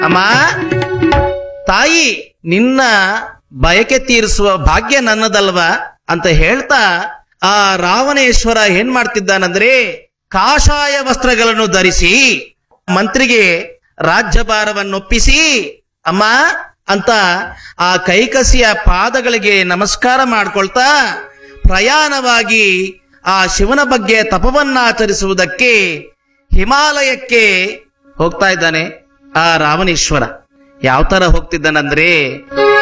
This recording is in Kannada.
ಅಮ್ಮ ತಾಯಿ ನಿನ್ನ ಬಯಕೆ ತೀರಿಸುವ ಭಾಗ್ಯ ನನ್ನದಲ್ವಾ ಅಂತ ಹೇಳ್ತಾ ಆ ರಾವಣೇಶ್ವರ ಏನ್ ಮಾಡ್ತಿದ್ದಾನಂದ್ರೆ ಕಾಷಾಯ ವಸ್ತ್ರಗಳನ್ನು ಧರಿಸಿ ಮಂತ್ರಿಗೆ ರಾಜ್ಯಭಾರವನ್ನೊಪ್ಪಿಸಿ ಅಮ್ಮ ಅಂತ ಆ ಕೈಕಸಿಯ ಪಾದಗಳಿಗೆ ನಮಸ್ಕಾರ ಮಾಡ್ಕೊಳ್ತಾ ಪ್ರಯಾಣವಾಗಿ ಆ ಶಿವನ ಬಗ್ಗೆ ತಪವನ್ನಾಚರಿಸುವುದಕ್ಕೆ ಹಿಮಾಲಯಕ್ಕೆ ಹೋಗ್ತಾ ಇದ್ದಾನೆ ಆ ರಾವಣೇಶ್ವರ ಯಾವ ತರ ಹೋಗ್ತಿದ್ದಾನಂದ್ರೆ